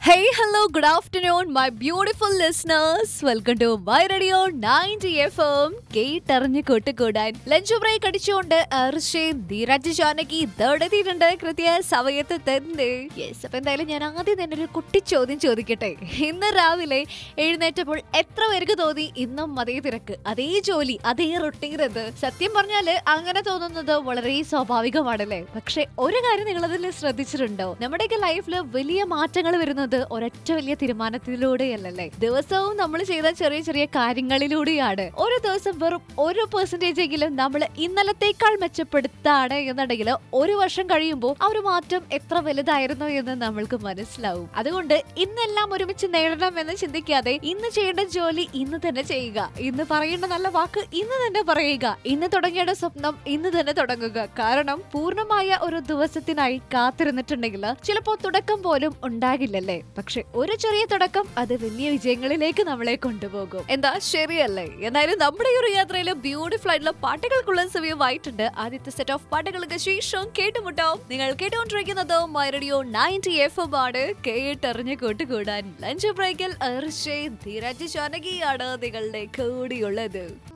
Hey, hello, good afternoon, my beautiful listeners. Welcome to my radio 90 FM. കേട്ടറിഞ്ഞ് കൂട്ടുകൂടാൻ lunch break അടിച്ചുകൊണ്ട് അർഷയും ധീരജ് ജാനകി ഇതോടെത്തിയിട്ടുണ്ട് കൃത്യ സമയത്ത് തന്നെ യെസ് അപ്പൊ എന്തായാലും ഞാൻ ആദ്യം തന്നെ ഒരു കുട്ടി ചോദ്യം ചോദിക്കട്ടെ ഇന്ന് രാവിലെ എഴുന്നേറ്റപ്പോൾ എത്ര പേർക്ക് തോന്നി ഇന്നും അതേ തിരക്ക് അതേ ജോലി അതേ റൊട്ടീൻ എന്ന് സത്യം പറഞ്ഞാല് അങ്ങനെ തോന്നുന്നത് വളരെ സ്വാഭാവികമാണല്ലേ പക്ഷെ ഒരു കാര്യം നിങ്ങളതിൽ ശ്രദ്ധിച്ചിട്ടുണ്ടോ നമ്മുടെയൊക്കെ ലൈഫിൽ വലിയ മാറ്റങ്ങൾ വരുന്നത് ഒരൊറ്റ വലിയ തീരുമാനത്തിലൂടെയല്ലല്ലേ ദിവസവും നമ്മൾ ചെയ്ത ചെറിയ ചെറിയ കാര്യങ്ങളിലൂടെയാണ് ഒരു ദിവസം വെറും ഒരു പെർസെന്റേജ് എങ്കിലും നമ്മൾ ഇന്നലത്തേക്കാൾ മെച്ചപ്പെടുത്താണ് എന്നുണ്ടെങ്കിൽ ഒരു വർഷം കഴിയുമ്പോൾ ആ ഒരു മാറ്റം എത്ര വലുതായിരുന്നു എന്ന് നമ്മൾക്ക് മനസ്സിലാവും അതുകൊണ്ട് ഇന്നെല്ലാം ഒരുമിച്ച് നേടണം എന്ന് ചിന്തിക്കാതെ ഇന്ന് ചെയ്യേണ്ട ജോലി ഇന്ന് തന്നെ ചെയ്യുക ഇന്ന് പറയേണ്ട നല്ല വാക്ക് ഇന്ന് തന്നെ പറയുക ഇന്ന് തുടങ്ങേണ്ട സ്വപ്നം ഇന്ന് തന്നെ തുടങ്ങുക കാരണം പൂർണ്ണമായ ഒരു ദിവസത്തിനായി കാത്തിരുന്നിട്ടുണ്ടെങ്കിൽ ചിലപ്പോൾ തുടക്കം പോലും ഉണ്ടാകില്ലല്ലേ പക്ഷെ ഒരു ചെറിയ തുടക്കം അത് വലിയ വിജയങ്ങളിലേക്ക് നമ്മളെ കൊണ്ടുപോകും എന്താ ശരിയല്ലേ എന്തായാലും നമ്മുടെ ഈ ഒരു യാത്രയിൽ ബ്യൂട്ടിഫുൾ ആയിട്ടുള്ള പാട്ടുകൾക്കുള്ള സമയമായിട്ടുണ്ട് ആദ്യത്തെ സെറ്റ് ഓഫ് പാട്ടുകൾക്ക് ശേഷം കേട്ടുമുട്ടാം നിങ്ങൾ കേട്ടുകൊണ്ടിരിക്കുന്നത് മൈറഡിയോ നയൻറ്റി എഫ് എം ആണ് കേട്ടറിഞ്ഞ് കൂട്ടുകൂടാൻ ലഞ്ച് ബ്രേക്കിൽ അർഷേ ധീരജ് ജാനകിയാണ് നിങ്ങളുടെ കൂടിയുള്ളത്